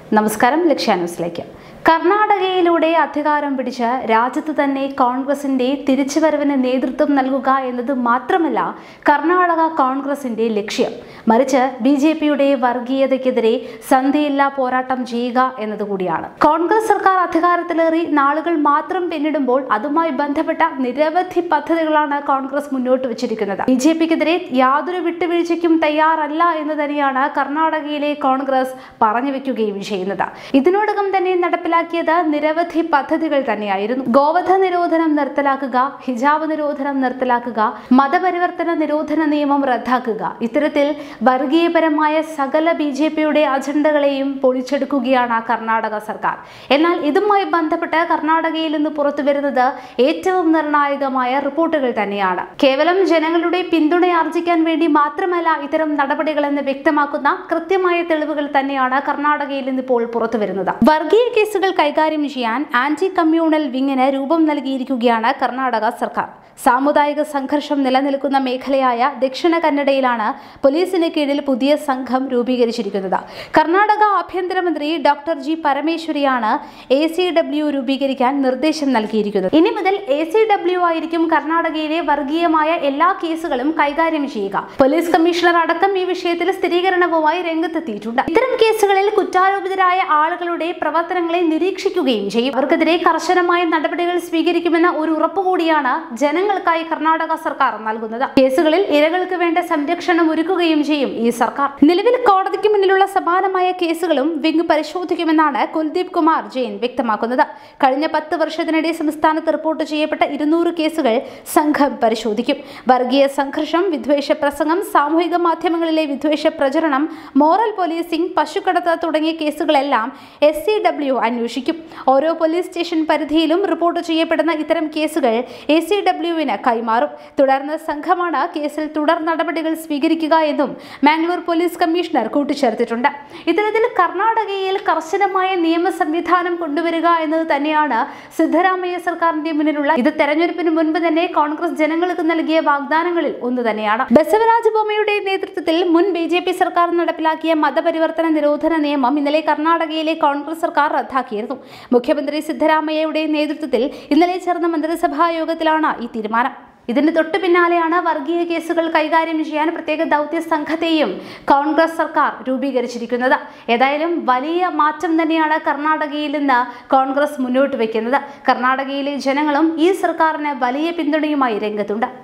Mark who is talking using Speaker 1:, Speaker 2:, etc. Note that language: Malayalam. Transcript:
Speaker 1: നമസ്കാരം ലക്ഷ്യ ന്യൂസിലേക്ക് കർണാടകയിലൂടെ അധികാരം പിടിച്ച് രാജ്യത്ത് തന്നെ കോൺഗ്രസിന്റെ തിരിച്ചുവരവിന് നേതൃത്വം നൽകുക എന്നത് മാത്രമല്ല കർണാടക കോൺഗ്രസിന്റെ ലക്ഷ്യം മറിച്ച് ബി ജെ പിയുടെ വർഗീയതയ്ക്കെതിരെ സന്ധിയില്ലാ പോരാട്ടം ചെയ്യുക എന്നതുകൂടിയാണ് കോൺഗ്രസ് സർക്കാർ അധികാരത്തിലേറി നാളുകൾ മാത്രം പിന്നിടുമ്പോൾ അതുമായി ബന്ധപ്പെട്ട നിരവധി പദ്ധതികളാണ് കോൺഗ്രസ് മുന്നോട്ട് വച്ചിരിക്കുന്നത് ബി ജെ പിക്കെതിരെ യാതൊരു വിട്ടുവീഴ്ചയ്ക്കും തയ്യാറല്ല എന്ന് തന്നെയാണ് കർണാടകയിലെ കോൺഗ്രസ് പറഞ്ഞു വെക്കുകയും ചെയ്യുന്നത് ഇതിനോടകം തന്നെ നടപ്പിലാക്കിയത് നിരവധി പദ്ധതികൾ തന്നെയായിരുന്നു ഗോവധ നിരോധനം നിർത്തലാക്കുക ഹിജാബ് നിരോധനം നിർത്തലാക്കുക മതപരിവർത്തന നിരോധന നിയമം റദ്ദാക്കുക ഇത്തരത്തിൽ വർഗീയപരമായ സകല ബി ജെ പിയുടെ അജണ്ടകളെയും പൊളിച്ചെടുക്കുകയാണ് കർണാടക സർക്കാർ എന്നാൽ ഇതുമായി ബന്ധപ്പെട്ട് കർണാടകയിൽ നിന്ന് പുറത്തു വരുന്നത് ഏറ്റവും നിർണായകമായ റിപ്പോർട്ടുകൾ തന്നെയാണ് കേവലം ജനങ്ങളുടെ പിന്തുണ ആർജിക്കാൻ വേണ്ടി മാത്രമല്ല ഇത്തരം നടപടികളെന്ന് വ്യക്തമാക്കുന്ന കൃത്യമായ തെളിവുകൾ തന്നെയാണ് കർണാടകയിൽ നിന്ന് ഇപ്പോൾ പുറത്തു വരുന്നത് വർഗീയ കേസുകൾ കൈകാര്യം ചെയ്യാൻ ആന്റി കമ്മ്യൂണൽ വിങ്ങിന് രൂപം നൽകിയിരിക്കുകയാണ് കർണാടക സർക്കാർ സാമുദായിക സംഘർഷം നിലനിൽക്കുന്ന മേഖലയായ ദക്ഷിണ കന്നഡയിലാണ് പോലീസിന് കീഴിൽ പുതിയ സംഘം രൂപീകരിച്ചിരിക്കുന്നത് കർണാടക ആഭ്യന്തരമന്ത്രി ഡോക്ടർ ജി പരമേശ്വരിയാണ് എ സി ഡബ്ല്യു രൂപീകരിക്കാൻ നിർദ്ദേശം നൽകിയിരിക്കുന്നത് ഇനി മുതൽ എ സി ഡബ്ല്യു ആയിരിക്കും കർണാടകയിലെ വർഗീയമായ എല്ലാ കേസുകളും കൈകാര്യം ചെയ്യുക പോലീസ് കമ്മീഷണർ അടക്കം ഈ വിഷയത്തിൽ സ്ഥിരീകരണവുമായി രംഗത്തെത്തിയിട്ടുണ്ട് ഇത്തരം കേസുകളിൽ കുറ്റാരോപിതരായ ആളുകളുടെ പ്രവർത്തനങ്ങളെ നിരീക്ഷിക്കുകയും ചെയ്യും അവർക്കെതിരെ കർശനമായ നടപടികൾ സ്വീകരിക്കുമെന്ന ഒരു ഉറപ്പ് കൂടിയാണ് ജനങ്ങൾക്കായി കർണാടക സർക്കാർ നൽകുന്നത് കേസുകളിൽ ഇരകൾക്ക് വേണ്ട സംരക്ഷണം ഒരുക്കുകയും ചെയ്യും ഈ സർക്കാർ നിലവിൽ കോടതിക്ക് മുന്നിലുള്ള സമാനമായ കേസുകളും വിങ് പരിശോധിക്കുമെന്നാണ് കുൽദീപ് കുമാർ ജെയിൻ വ്യക്തമാക്കുന്നത് കഴിഞ്ഞ പത്ത് വർഷത്തിനിടെ സംസ്ഥാനത്ത് റിപ്പോർട്ട് ചെയ്യപ്പെട്ട ഇരുന്നൂറ് കേസുകൾ സംഘം പരിശോധിക്കും വർഗീയ സംഘർഷം വിദ്വേഷ പ്രസംഗം സാമൂഹിക മാധ്യമങ്ങളിലെ വിദ്വേഷ പ്രചരണം മോറൽ പോലീസിംഗ് പശുക്കടത്ത് തുടങ്ങിയ കേസുകളെല്ലാം എസ് സി ഡബ്ല്യു അന്വേഷിക്കും ഓരോ പോലീസ് സ്റ്റേഷൻ പരിധിയിലും റിപ്പോർട്ട് ചെയ്യപ്പെടുന്ന ഇത്തരം കേസുകൾ എ സി ഡബ്ല്യുവിന് കൈമാറും തുടർന്ന് സംഘമാണ് കേസിൽ തുടർ നടപടികൾ സ്വീകരിക്കുക എന്നും മാംഗ്ലൂർ പോലീസ് കമ്മീഷണർ കൂട്ടിച്ചേർത്തിട്ടുണ്ട് ഇത്തരത്തിൽ കർണാടകയിൽ കർശനമായ നിയമ സംവിധാനം കൊണ്ടുവരിക എന്നത് തന്നെയാണ് സിദ്ധരാമയ്യ സർക്കാരിന്റെ മുന്നിലുള്ള ഇത് തെരഞ്ഞെടുപ്പിന് മുൻപ് തന്നെ കോൺഗ്രസ് ജനങ്ങൾക്ക് നൽകിയ വാഗ്ദാനങ്ങളിൽ ഒന്ന് തന്നെയാണ് ബസവരാജ് ബൊമ്മയുടെ നേതൃത്വത്തിൽ മുൻ ബി ജെ പി സർക്കാർ നടപ്പിലാക്കിയ മതപരിവർത്തന നിരോധന നിയമം ഇന്നലെ കർണാടകയിലെ കോൺഗ്രസ് സർക്കാർ റദ്ദാക്കിയിരുന്നു മുഖ്യമന്ത്രി സിദ്ധരാമയ്യയുടെ നേതൃത്വത്തിൽ ഇന്നലെ ചേർന്ന മന്ത്രിസഭാ യോഗത്തിലാണ് ഈ തീരുമാനം ഇതിന് തൊട്ടു പിന്നാലെയാണ് വർഗീയ കേസുകൾ കൈകാര്യം ചെയ്യാൻ പ്രത്യേക ദൗത്യ സംഘത്തെയും കോൺഗ്രസ് സർക്കാർ രൂപീകരിച്ചിരിക്കുന്നത് ഏതായാലും വലിയ മാറ്റം തന്നെയാണ് കർണാടകയിൽ നിന്ന് കോൺഗ്രസ് മുന്നോട്ട് വയ്ക്കുന്നത് കർണാടകയിലെ ജനങ്ങളും ഈ സർക്കാരിന് വലിയ പിന്തുണയുമായി രംഗത്തുണ്ട്